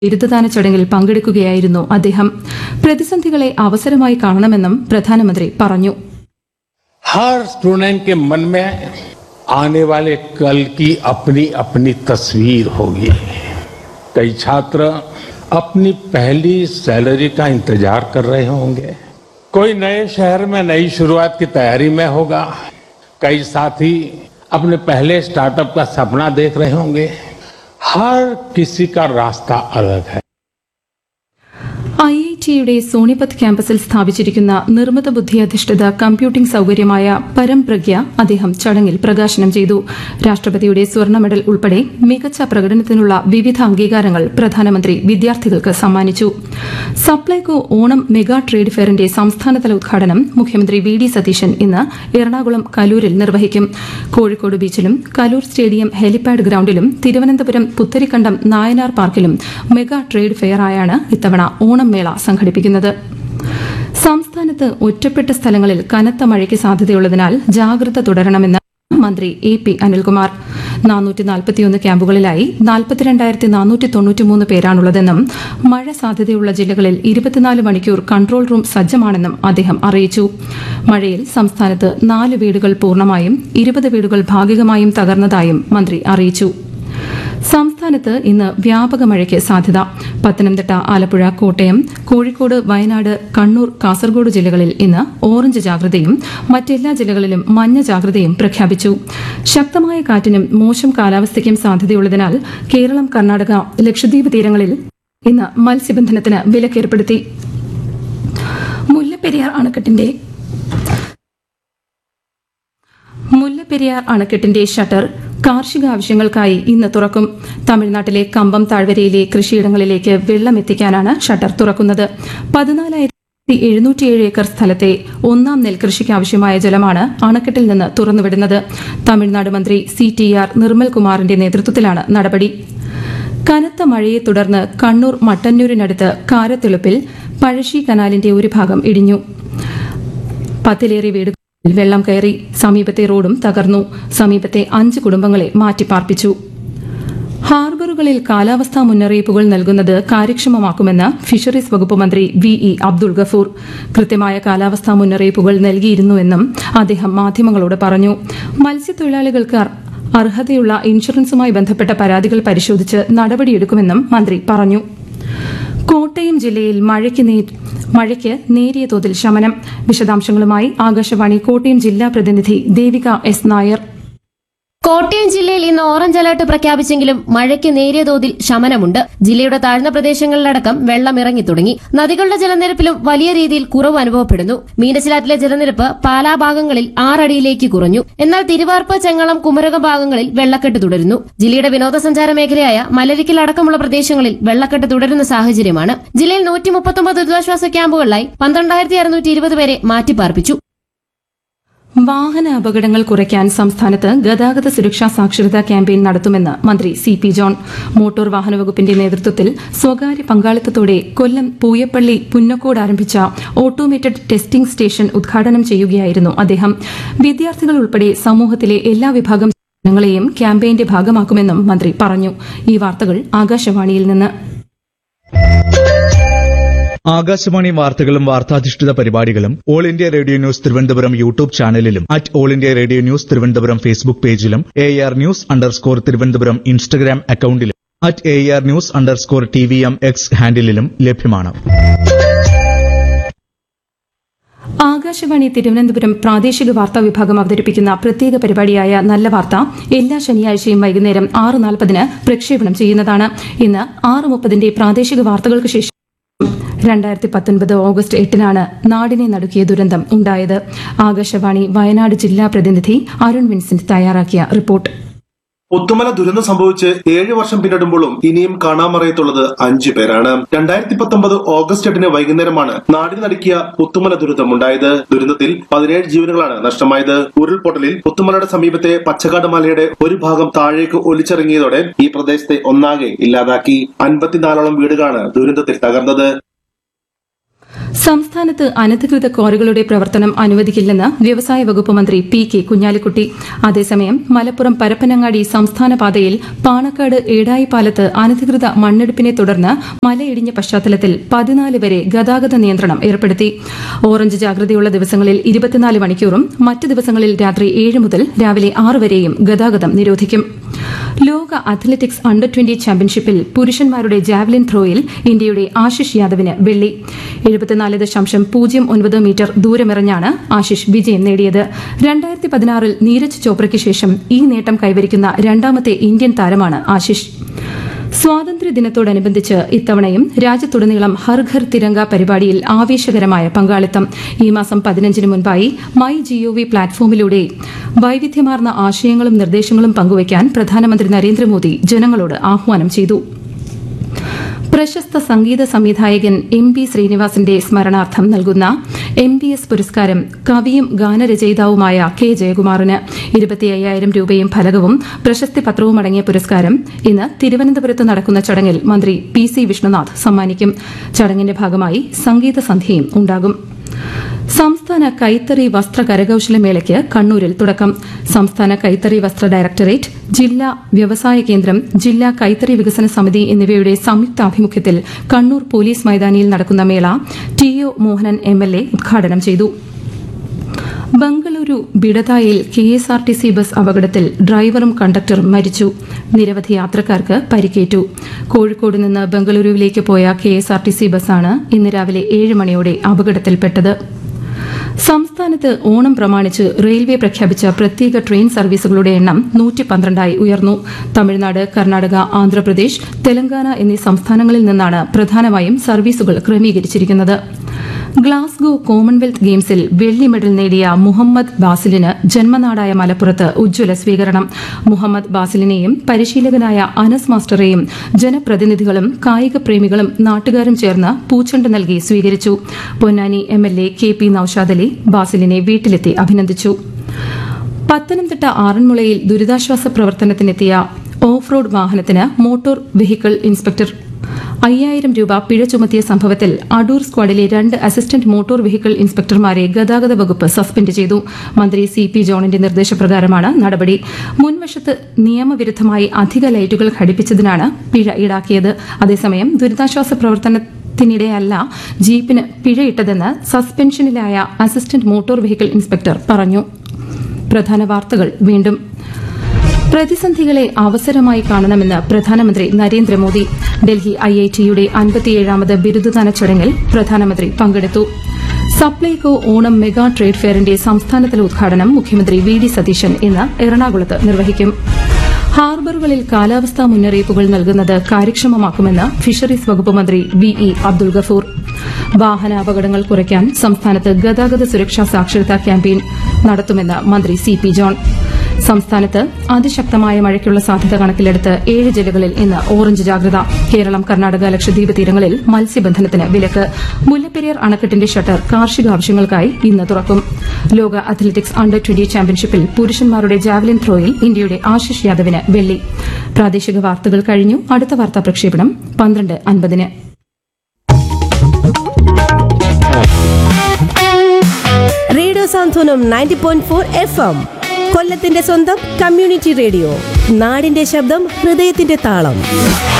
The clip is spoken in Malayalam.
ബിരുദദാന ചടങ്ങിൽ പങ്കെടുക്കുകയായിരുന്നു അദ്ദേഹം പ്രതിസന്ധികളെ അവസരമായി കാണണമെന്നും പ്രധാനമന്ത്രി പറഞ്ഞു हर स्टूडेंट के मन में आने वाले कल की अपनी अपनी तस्वीर होगी कई छात्र अपनी पहली सैलरी का इंतजार कर रहे होंगे कोई नए शहर में नई शुरुआत की तैयारी में होगा कई साथी अपने पहले स्टार्टअप का सपना देख रहे होंगे हर किसी का रास्ता अलग है ഐ ഐ ടിയുടെ സോണിപത് ക്യാമ്പസിൽ സ്ഥാപിച്ചിരിക്കുന്ന നിർമ്മിത ബുദ്ധി അധിഷ്ഠിത കമ്പ്യൂട്ടിംഗ് സൌകര്യമായ പരംപ്രജ്ഞ അദ്ദേഹം ചടങ്ങിൽ പ്രകാശനം ചെയ്തു രാഷ്ട്രപതിയുടെ സ്വർണ്ണ മെഡൽ ഉൾപ്പെടെ മികച്ച പ്രകടനത്തിനുള്ള വിവിധ അംഗീകാരങ്ങൾ പ്രധാനമന്ത്രി വിദ്യാർത്ഥികൾക്ക് സമ്മാനിച്ചു സപ്ലൈകോ ഓണം മെഗാ ട്രേഡ് ഫെയറിന്റെ സംസ്ഥാനതല ഉദ്ഘാടനം മുഖ്യമന്ത്രി വി ഡി സതീശൻ ഇന്ന് എറണാകുളം കലൂരിൽ നിർവഹിക്കും കോഴിക്കോട് ബീച്ചിലും കലൂർ സ്റ്റേഡിയം ഹെലിപാഡ് ഗ്രൌണ്ടിലും തിരുവനന്തപുരം പുത്തരിക്കണ്ടം നായനാർ പാർക്കിലും മെഗാ ട്രേഡ് ഫെയറായാണ് ഇത്തവണ ഓണം മേള സംഘടിപ്പിക്കുന്നത് സംസ്ഥാനത്ത് ഒറ്റപ്പെട്ട സ്ഥലങ്ങളിൽ കനത്ത മഴയ്ക്ക് സാധ്യതയുള്ളതിനാൽ ജാഗ്രത തുടരണമെന്ന് മന്ത്രി എ പി അനിൽകുമാർ നാനൂറ്റി നാൽപ്പത്തിയൊന്ന് ക്യാമ്പുകളിലായി നാൽപ്പത്തിരണ്ടായിരത്തി നാനൂറ്റി തൊണ്ണൂറ്റിമൂന്ന് പേരാണുള്ളതെന്നും മഴ സാധ്യതയുള്ള ജില്ലകളിൽ ഇരുപത്തിനാല് മണിക്കൂർ കൺട്രോൾ റൂം സജ്ജമാണെന്നും അദ്ദേഹം അറിയിച്ചു മഴയിൽ സംസ്ഥാനത്ത് നാല് വീടുകൾ പൂർണ്ണമായും ഇരുപത് വീടുകൾ ഭാഗികമായും തകർന്നതായും മന്ത്രി അറിയിച്ചു സംസ്ഥാനത്ത് ഇന്ന് വ്യാപക മഴയ്ക്ക് സാധ്യത പത്തനംതിട്ട ആലപ്പുഴ കോട്ടയം കോഴിക്കോട് വയനാട് കണ്ണൂർ കാസർഗോഡ് ജില്ലകളിൽ ഇന്ന് ഓറഞ്ച് ജാഗ്രതയും മറ്റെല്ലാ ജില്ലകളിലും മഞ്ഞ ജാഗ്രതയും പ്രഖ്യാപിച്ചു ശക്തമായ കാറ്റിനും മോശം കാലാവസ്ഥയ്ക്കും സാധ്യതയുള്ളതിനാൽ കേരളം കർണാടക ലക്ഷദ്വീപ് തീരങ്ങളിൽ ഇന്ന് മത്സ്യബന്ധനത്തിന് വിലക്കേർപ്പെടുത്തി മുല്ലപ്പെരിയാർ അണക്കെട്ടിന്റെ മുല്ലപ്പെരിയാർ അണക്കെട്ടിന്റെ ഷട്ടർ കാർഷിക ആവശ്യങ്ങൾക്കായി ഇന്ന് തുറക്കും തമിഴ്നാട്ടിലെ കമ്പം താഴ്വരയിലെ കൃഷിയിടങ്ങളിലേക്ക് വെള്ളം എത്തിക്കാനാണ് ഷട്ടർ തുറക്കുന്നത് പതിനാലായിരത്തി എഴുന്നൂറ്റിയേഴ് ഏക്കർ സ്ഥലത്തെ ഒന്നാം നെൽകൃഷിക്ക് ആവശ്യമായ ജലമാണ് അണക്കെട്ടിൽ നിന്ന് തുറന്നുവിടുന്നത് തമിഴ്നാട് മന്ത്രി സി ടി ആർ നിർമ്മൽ കുമാറിന്റെ നേതൃത്വത്തിലാണ് നടപടി കനത്ത മഴയെ തുടർന്ന് കണ്ണൂർ മട്ടന്നൂരിനടുത്ത് കാരത്തെളുപ്പിൽ പഴശ്ശി കനാലിന്റെ ഒരു ഭാഗം ഇടിഞ്ഞു പത്തിലേറെ വീടുകളിൽ വെള്ളം കയറി സമീപത്തെ റോഡും തകർന്നു സമീപത്തെ അഞ്ച് കുടുംബങ്ങളെ മാറ്റിപ്പാർപ്പിച്ചു ഹാർബറുകളിൽ കാലാവസ്ഥാ മുന്നറിയിപ്പുകൾ നൽകുന്നത് കാര്യക്ഷമമാക്കുമെന്ന് ഫിഷറീസ് വകുപ്പ് മന്ത്രി വി ഇ അബ്ദുൾ ഗഫൂർ കൃത്യമായ കാലാവസ്ഥാ മുന്നറിയിപ്പുകൾ നൽകിയിരുന്നുവെന്നും അദ്ദേഹം മാധ്യമങ്ങളോട് പറഞ്ഞു മത്സ്യത്തൊഴിലാളികൾക്ക് അർ- അർഹതയുള്ള ഇൻഷുറൻസുമായി ബന്ധപ്പെട്ട പരാതികൾ പരിശോധിച്ച് നടപടിയെടുക്കുമെന്നും മന്ത്രി പറഞ്ഞു കോട്ടയം ജില്ലയിൽ മഴയ്ക്ക് നേ- മഴയ്ക്ക് നേരിയ തോതിൽ ശമനം വിശദാംശങ്ങളുമായി ആകാശവാണി കോട്ടയം ജില്ലാ പ്രതിനിധി ദേവിക എസ് നായർ കോട്ടയം ജില്ലയിൽ ഇന്ന് ഓറഞ്ച് അലർട്ട് പ്രഖ്യാപിച്ചെങ്കിലും മഴയ്ക്ക് നേരിയ തോതിൽ ശമനമുണ്ട് ജില്ലയുടെ താഴ്ന്ന പ്രദേശങ്ങളിലടക്കം വെള്ളം ഇറങ്ങി തുടങ്ങി നദികളുടെ ജലനിരപ്പിലും വലിയ രീതിയിൽ കുറവ് അനുഭവപ്പെടുന്നു മീനച്ചിലാറ്റിലെ ജലനിരപ്പ് പാലാ ഭാഗങ്ങളിൽ ആറടിയിലേക്ക് കുറഞ്ഞു എന്നാൽ തിരുവാർപ്പ് ചെങ്ങളം കുമരകം ഭാഗങ്ങളിൽ വെള്ളക്കെട്ട് തുടരുന്നു ജില്ലയുടെ വിനോദസഞ്ചാര മേഖലയായ മലരിക്കൽ അടക്കമുള്ള പ്രദേശങ്ങളിൽ വെള്ളക്കെട്ട് തുടരുന്ന സാഹചര്യമാണ് ജില്ലയിൽ നൂറ്റി മുപ്പത്തൊമ്പത് ദുരിതാശ്വാസ ക്യാമ്പുകളിലായി പന്ത്രണ്ടായിരത്തി അറുന്നൂറ്റി ഇരുപത് പേരെ മാറ്റിപ്പാർപ്പിച്ചു വാഹന അപകടങ്ങൾ കുറയ്ക്കാൻ സംസ്ഥാനത്ത് ഗതാഗത സുരക്ഷാ സാക്ഷരതാ ക്യാമ്പയിൻ നടത്തുമെന്ന് മന്ത്രി സി പി ജോൺ മോട്ടോർ വാഹന വകുപ്പിന്റെ നേതൃത്വത്തിൽ സ്വകാര്യ പങ്കാളിത്തത്തോടെ കൊല്ലം പൂയപ്പള്ളി പുന്നക്കോട് ആരംഭിച്ച ഓട്ടോമേറ്റഡ് ടെസ്റ്റിംഗ് സ്റ്റേഷൻ ഉദ്ഘാടനം ചെയ്യുകയായിരുന്നു അദ്ദേഹം വിദ്യാർത്ഥികൾ ഉൾപ്പെടെ സമൂഹത്തിലെ എല്ലാ വിഭാഗം ജനങ്ങളെയും ക്യാമ്പയിന്റെ ഭാഗമാക്കുമെന്നും മന്ത്രി പറഞ്ഞു ഈ വാർത്തകൾ ആകാശവാണിയിൽ നിന്ന് ആകാശവാണി വാർത്തകളും വാർത്താധിഷ്ഠിത പരിപാടികളും all India radio news Thiruvananthapuram YouTube ചാനലിലും at all India radio news Thiruvananthapuram Facebook പേജിലും A R news underscore Thiruvananthapuram Instagram അക്കൌണ്ടിലും at A R news underscore T V M X ഹാൻഡിലും ലഭ്യമാണ് ആകാശവാണി തിരുവനന്തപുരം പ്രാദേശിക വാർത്താ വിഭാഗം അവതരിപ്പിക്കുന്ന പ്രത്യേക പരിപാടിയായ നല്ല വാർത്ത എല്ലാ ശനിയാഴ്ചയും വൈകുന്നേരം ആറ് നാൽപ്പതിന് പ്രക്ഷേപണം ചെയ്യുന്നതാണ് ഇന്ന് ആറ് മുപ്പതിന്റെ പ്രാദേശിക വാർത്തകൾക്ക് ശേഷം രണ്ടായിരത്തി പത്തൊൻപത് ഓഗസ്റ്റ് എട്ടിനാണ് നാടിനെ നടുക്കിയ ദുരന്തം ഉണ്ടായത് ആകാശവാണി വയനാട് ജില്ലാ പ്രതിനിധി അരുൺ വിൻസെന്റ് തയ്യാറാക്കിയ റിപ്പോർട്ട് പുത്തുമല ദുരന്തം സംഭവിച്ച് ഏഴ് വർഷം പിന്നിടുമ്പോഴും ഇനിയും കാണാമറയത്തുള്ളത് അഞ്ചു പേരാണ് രണ്ടായിരത്തി പത്തൊമ്പത് ഓഗസ്റ്റ് എട്ടിന് വൈകുന്നേരമാണ് നാടിന് നടുക്കിയ പുത്തുമല ദുരന്തം ഉണ്ടായത് ദുരന്തത്തിൽ പതിനേഴ് ജീവനുകളാണ് നഷ്ടമായത് ഉരുൾപൊട്ടലിൽ പുത്തുമലയുടെ സമീപത്തെ പച്ചക്കാട് മലയുടെ ഒരു ഭാഗം താഴേക്ക് ഒലിച്ചിറങ്ങിയതോടെ ഈ പ്രദേശത്തെ ഒന്നാകെ ഇല്ലാതാക്കി അൻപത്തിനാലോളം വീടുകളാണ് ദുരന്തത്തിൽ തകർന്നത് സംസ്ഥാനത്ത് അനധികൃത ക്വാറികളുടെ പ്രവർത്തനം അനുവദിക്കില്ലെന്ന് വ്യവസായ വകുപ്പ് മന്ത്രി പി കെ കുഞ്ഞാലിക്കുട്ടി അതേസമയം മലപ്പുറം പരപ്പനങ്ങാടി സംസ്ഥാന പാതയിൽ പാണക്കാട് ഏടായിപ്പാലത്ത് അനധികൃത മണ്ണെടുപ്പിനെ തുടർന്ന് മലയിടിഞ്ഞ പശ്ചാത്തലത്തിൽ പതിനാല് വരെ ഗതാഗത നിയന്ത്രണം ഏർപ്പെടുത്തി ഓറഞ്ച് ജാഗ്രതയുള്ള ദിവസങ്ങളിൽ ഇരുപത്തിനാല് മണിക്കൂറും മറ്റ് ദിവസങ്ങളിൽ രാത്രി ഏഴ് മുതൽ രാവിലെ ആറ് വരെയും ഗതാഗതം നിരോധിക്കും ലോക അത്ലറ്റിക്സ് അണ്ടർ ട്വന്റി ചാമ്പ്യൻഷിപ്പിൽ പുരുഷന്മാരുടെ ജാവലിൻ ത്രോയിൽ ഇന്ത്യയുടെ ആശിഷ് യാദവിന് വെള്ളി എഴുപത്തിനാല് ദശാംശം പൂജ്യം ഒൻപത് മീറ്റർ ദൂരമെറിഞ്ഞാണ് ആശിഷ് വിജയം നേടിയത് രണ്ടായിരത്തി പതിനാറിൽ നീരജ് ചോപ്രയ്ക്ക് ശേഷം ഈ നേട്ടം കൈവരിക്കുന്ന രണ്ടാമത്തെ ഇന്ത്യൻ താരമാണ് ആശിഷ് സ്വാതന്ത്ര്യദിനത്തോടനുബന്ധിച്ച് ഇത്തവണയും രാജ്യത്തുടനീളം ഹർ ഘർ തിരങ്ക പരിപാടിയിൽ ആവേശകരമായ പങ്കാളിത്തം ഈ മാസം പതിനഞ്ചിന് മുൻപായി മൈ ജിഒവി പ്ലാറ്റ്ഫോമിലൂടെ വൈവിധ്യമാർന്ന ആശയങ്ങളും നിർദ്ദേശങ്ങളും പങ്കുവയ്ക്കാൻ പ്രധാനമന്ത്രി നരേന്ദ്രമോദി ജനങ്ങളോട് ആഹ്വാനം ചെയ്തു പ്രശസ്ത സംഗീത സംവിധായകൻ എം പി ശ്രീനിവാസിന്റെ സ്മരണാർത്ഥം നൽകുന്ന എം ബി എസ് പുരസ്കാരം കവിയും ഗാനരചയിതാവുമായ കെ ജയകുമാറിന് ഇരുപത്തി അയ്യായിരം രൂപയും ഫലകവും പ്രശസ്തി പത്രവും അടങ്ങിയ പുരസ്കാരം ഇന്ന് തിരുവനന്തപുരത്ത് നടക്കുന്ന ചടങ്ങിൽ മന്ത്രി പി സി വിഷ്ണുനാഥ് സമ്മാനിക്കും ചടങ്ങിന്റെ ഭാഗമായി സംഗീത സന്ധ്യയും ഉണ്ടാകും സംസ്ഥാന കൈത്തറി വസ്ത്ര കരകൌശല മേളയ്ക്ക് കണ്ണൂരിൽ തുടക്കം സംസ്ഥാന കൈത്തറി വസ്ത്ര ഡയറക്ടറേറ്റ് ജില്ലാ വ്യവസായ കേന്ദ്രം ജില്ലാ കൈത്തറി വികസന സമിതി എന്നിവയുടെ സംയുക്താഭിമുഖ്യത്തിൽ കണ്ണൂർ പോലീസ് മൈതാനിയിൽ നടക്കുന്ന മേള T O Mohanan M L A ഉദ്ഘാടനം ചെയ്തു ബംഗളൂരു ബിഡതായിൽ K S R T C bus അപകടത്തിൽ ഡ്രൈവറും കണ്ടക്ടറും മരിച്ചു നിരവധി യാത്രക്കാർക്ക് പരിക്കേറ്റു കോഴിക്കോട് നിന്ന് ബംഗളൂരുവിലേക്ക് പോയ K S R T C ബസ്സാണ് ഇന്ന് രാവിലെ ഏഴ് മണിയോടെ അപകടത്തിൽപ്പെട്ടത് സംസ്ഥാനത്ത് ഓണം പ്രമാണിച്ച് റെയിൽവേ പ്രഖ്യാപിച്ച പ്രത്യേക ട്രെയിൻ സർവീസുകളുടെ എണ്ണം നൂറ്റി പന്ത്രണ്ടായി ഉയർന്നു തമിഴ്നാട് കർണാടക ആന്ധ്രാപ്രദേശ് തെലങ്കാന എന്നീ സംസ്ഥാനങ്ങളിൽ നിന്നാണ് പ്രധാനമായും സർവീസുകൾ ക്രമീകരിച്ചിരിക്കുന്നത് ഗ്ലാസ്ഗോ കോമൺവെൽത്ത് ഗെയിംസിൽ വെള്ളി മെഡൽ നേടിയ മുഹമ്മദ് ബാസിലിന് ജന്മനാടായ മലപ്പുറത്ത് ഉജ്ജ്വല സ്വീകരണം മുഹമ്മദ് ബാസിലിനെയും പരിശീലകനായ അനസ് മാസ്റ്ററെയും ജനപ്രതിനിധികളും കായിക പ്രേമികളും നാട്ടുകാരും ചേർന്ന് പൂച്ചെണ്ട് നൽകി സ്വീകരിച്ചു Ponnani M L A K P Naushad Ali ബാസിലിനെ വീട്ടിലെത്തി അഭിനന്ദിച്ചു പത്തനംതിട്ട ആറന്മുളയിൽ ദുരിതാശ്വാസ പ്രവർത്തനത്തിനെത്തിയ ഓഫ് റോഡ് വാഹനത്തിന് മോട്ടോർ വെഹിക്കിൾ ഇൻസ്പെക്ടർ അയ്യായിരം രൂപ പിഴ ചുമത്തിയ സംഭവത്തിൽ അടൂർ സ്ക്വാഡിലെ രണ്ട് അസിസ്റ്റന്റ് മോട്ടോർ വെഹിക്കിൾ ഇൻസ്പെക്ടർമാരെ ഗതാഗത വകുപ്പ് സസ്പെൻഡ് ചെയ്തു മന്ത്രി സി പി ജോണിന്റെ നിർദ്ദേശപ്രകാരമാണ് നടപടി മുൻവശത്ത് നിയമവിരുദ്ധമായി അധിക ലൈറ്റുകൾ ഘടിപ്പിച്ചതിനാണ് പിഴ ഈടാക്കിയത് അതേസമയം ദുരിതാശ്വാസ പ്രവർത്തനത്തിനിടെയല്ല ജീപ്പിന് പിഴയിട്ടതെന്ന് സസ്പെൻഷനിലായ അസിസ്റ്റന്റ് മോട്ടോർ വെഹിക്കിൾ ഇൻസ്പെക്ടർ പറഞ്ഞു പ്രധാന വാർത്തകൾ വീണ്ടും പ്രതിസന്ധികളെ അവസരമായി കാണണമെന്ന് പ്രധാനമന്ത്രി നരേന്ദ്രമോദി ഡൽഹി ഐ ഐ ടിയുടെ അൻപത്തിയേഴാമത് ബിരുദദാന ചടങ്ങിൽ പ്രധാനമന്ത്രി പങ്കെടുത്തു സപ്ലൈകോ ഓണം മെഗാ ട്രേഡ് ഫെയറിന്റെ സംസ്ഥാനതല ഉദ്ഘാടനം മുഖ്യമന്ത്രി വി ഡി സതീശൻ ഇന്ന് എറണാകുളത്ത് നിർവഹിക്കും ഹാർബറുകളിൽ കാലാവസ്ഥാ മുന്നറിയിപ്പുകൾ നൽകുന്നത് കാര്യക്ഷമമാക്കുമെന്ന് ഫിഷറീസ് വകുപ്പ് മന്ത്രി വി ഇ അബ്ദുൾ ഗഫൂർ വാഹന അപകടങ്ങൾ കുറയ്ക്കാൻ സംസ്ഥാനത്ത് ഗതാഗത സുരക്ഷാ സാക്ഷരതാ ക്യാമ്പയിൻ നടത്തുമെന്ന് മന്ത്രി സി പി ജോൺ സംസ്ഥാനത്ത് അതിശക്തമായ മഴയ്ക്കുള്ള സാധ്യത കണക്കിലെടുത്ത് ഏഴ് ജില്ലകളിൽ ഇന്ന് ഓറഞ്ച് ജാഗ്രത കേരളം കർണാടക ലക്ഷദ്വീപ് തീരങ്ങളിൽ മത്സ്യബന്ധനത്തിന് വിലക്ക് മുല്ലപ്പെരിയാർ അണക്കെട്ടിന്റെ ഷട്ടർ കാർഷിക ആവശ്യങ്ങൾക്കായി ഇന്ന് തുറക്കും ലോക അത്ലറ്റിക്സ് അണ്ടർ ട്വന്റി ചാമ്പ്യൻഷിപ്പിൽ പുരുഷന്മാരുടെ ജാവലിൻ ത്രോയിൽ ഇന്ത്യയുടെ ആശിഷ് യാദവിന് വെള്ളി പ്രാദേശിക വാർത്തകൾ കഴിഞ്ഞു അടുത്ത വാർത്താ പ്രക്ഷേപണം പന്ത്രണ്ട് അൻപതിന് radio Santhwanam ninety point four F M കൊല്ലത്തിന്റെ സ്വന്തം കമ്മ്യൂണിറ്റി റേഡിയോ നാടിന്റെ ശബ്ദം ഹൃദയത്തിന്റെ താളം